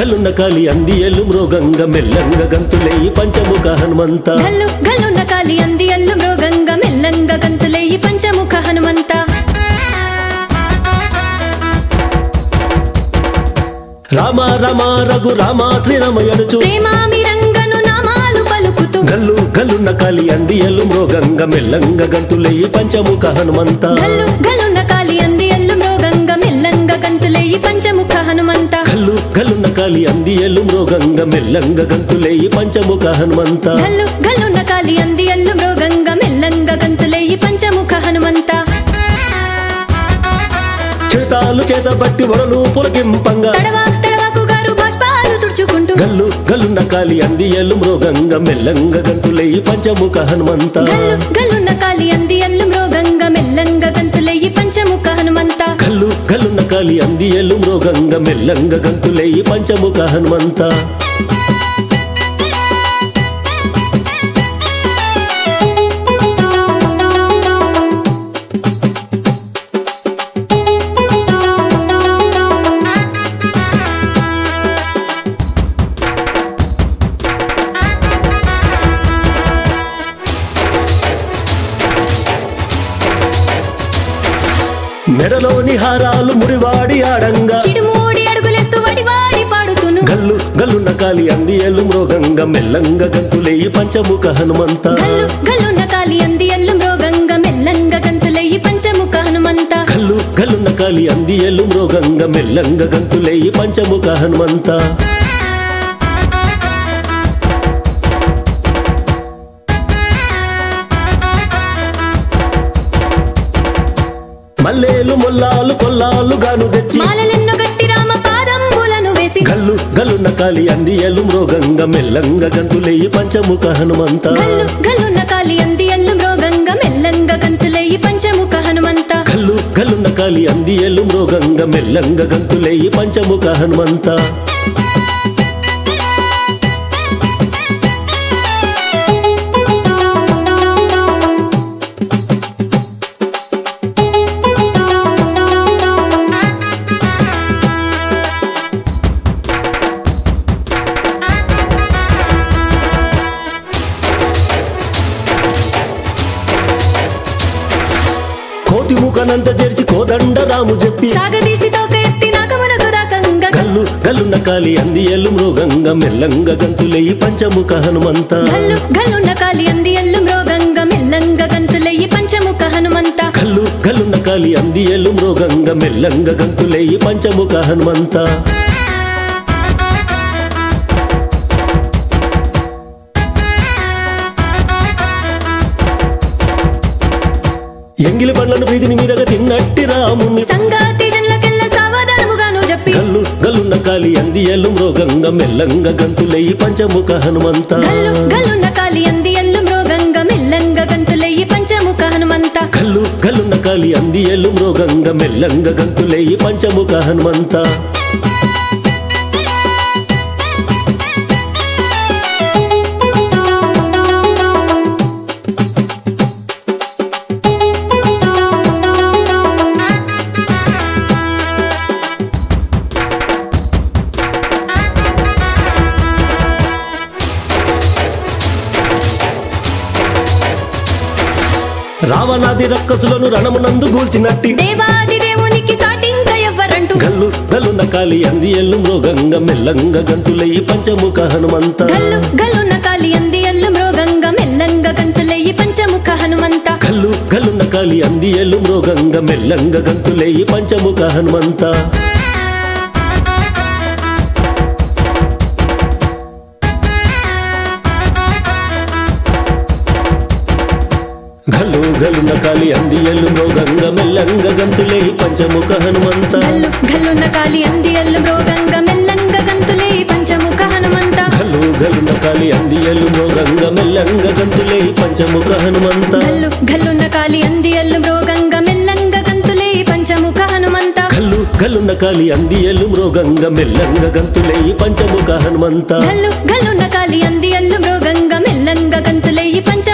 గల్లున్న కాలి అందియలు మృగంగ మెల్లంగ గంతులయ్యి పంచముఖ హనుమంత గల్లు గల్లున్న కాలి అంది అల్లు మృగంగ మెల్లంగ గంతులయ్యి పంచముఖ హనుమంత రామ రామ రఘు రామ శ్రీరామయనుచు ప్రేమామి రంగను నామాలు పలుకుతూ గల్లు గల్లున్న కాలి అందియలు మృగంగ మెల్లంగ గంతులయ్యి పంచముఖ హనుమంత గల్లు గల్లున్న కాలి అంది అల్లు మృగంగ మెల్లంగ గంతులయ్యి పంచముఖ హనుమంత గల్లు గల్లున్న కాలి అందియలు మృగంగ మెల్లంగ గంతులయ్యి పంచముఖ హనుమంత గల్లు గల్లున్న కాలి అంది అల్లు మృగంగ మెల్లంగ గంతులయ్యి పంచముఖ హనుమంత చేతాలు చేతబట్టి వరలు పులకింపంగా తడవా తడవాకు గారు బాష్పాలు తుడుచుకుంటూ గల్లు గల్లున్న కాలి అందియలు మృగంగ మెల్లంగ గంతులయ్యి పంచముఖ హనుమంత గల్లు గల్లున్న కాలి అంది అల్లు మృగంగ మెల్లంగ గంతులయ్యి పంచముఖ హనుమంత గల్లు గల్లున్న కాలి అందియలు మృగంగ మెల్లంగ గంతులయ్యి పంచముఖ హనుమంత మెడలోని హారాలు ముడివాడి ఆడంగా చిరుమూడి అడుగులేస్తూ వడివాడి పాడుతును గల్లు గల్లున్న కాలి అందియలు మృగంగ మెల్లంగ గంతులయ్యి పంచముఖ హనుమంత గల్లు గల్లున్న కాలి అంది అల్లు మృగంగ మెల్లంగ గంతులయ్యి పంచముఖ హనుమంత గల్లు గల్లున్న కాలి అందియలు మృగంగ మెల్లంగ గంతులయ్యి పంచముఖ హనుమంత మల్లేలు మొల్లాలు కొల్లాలు గాను తెచ్చి మాలలెన్నో గట్టి రామ పాదంబులను వేసి గల్లు గల్లున్న కాలి అందియలు మృగంగ మెల్లంగ గంతులయ్యి పంచముఖ హనుమంత గల్లు గల్లున్న కాలి అంది అల్లు మృగంగ మెల్లంగ గంతులయ్యి పంచముఖ హనుమంత గల్లు గల్లున్న కాలి అందియలు మృగంగ మెల్లంగ గంతులయ్యి పంచముఖ హనుమంత కోటి ముఖనంత చేర్చి కోదండ రాము చెప్పి సాగదీసి తోక ఎత్తి నాకమునకు రాకంగ గల్లు గల్లున్న కాలి అందియలు మృగంగ మెల్లంగ గంతులయ్యి పంచముఖ హనుమంత గల్లు గల్లున్న కాలి అంది అల్లు మృగంగ మెల్లంగ గంతులయ్యి పంచముఖ హనుమంత గల్లు గల్లున్న కాలి అందియలు మృగంగ మెల్లంగ గంతులయ్యి పంచముఖ హనుమంత ఎంగిలి పండ్లను ప్రీతిని మీరగ తిన్నట్టి రాముని సంగాతి జన్లకెల్ల సావధానముగాను చెప్పి గల్లు గల్లున్న కాలి అందియలు మృగంగ మెల్లంగ గంతులయ్యి పంచముఖ హనుమంత గల్లు గల్లున్న కాలి అంది అల్లు మృగంగ మెల్లంగ గంతులయ్యి పంచముఖ హనుమంత గల్లు గల్లున్న కాలి అందియలు మృగంగ మెల్లంగ గంతులయ్యి పంచముఖ హనుమంత రావణాది రక్కసులను రణమునందు గూల్చినట్టి దేవాది దేవునికి సాటింక ఎవ్వరంటూ గల్లు గల్లున్న కాలి అందియలు మృగంగ మెల్లంగ గంతులయ్యి పంచముఖ హనుమంత గల్లు గల్లున్న కాలి అంది అల్లు మృగంగ మెల్లంగ గంతులయ్యి పంచముఖ హనుమంత గల్లు గల్లున్న కాలి అందియలు మృగంగ మెల్లంగ గంతులయ్యి పంచముఖ హనుమంత గల్లు గల్లున్న కాలి అందియలు మృగంగ మెల్లంగ గంతులయ్యి పంచముఖ హనుమంత గల్లు గల్లున్న కాలి అంది అల్లు మృగంగ మెల్లంగ గంతులయ్యి పంచముఖ హనుమంత గల్లు గల్లున్న కాలి అందియలు మృగంగ మెల్లంగ గంతులయ్యి పంచముఖ హనుమంత గల్లు గల్లున్న కాలి అంది అల్లు మృగంగ మెల్లంగ గంతులయ్యి పంచముఖ హనుమంత గల్లు గల్లున్న కాలి అందియలు మృగంగ మెల్లంగ గంతులయ్యి పంచముఖ హనుమంత గల్లు గల్లున్న కాలి అంది అల్లు మృగంగ మెల్లంగ గంతులయ్యి పంచ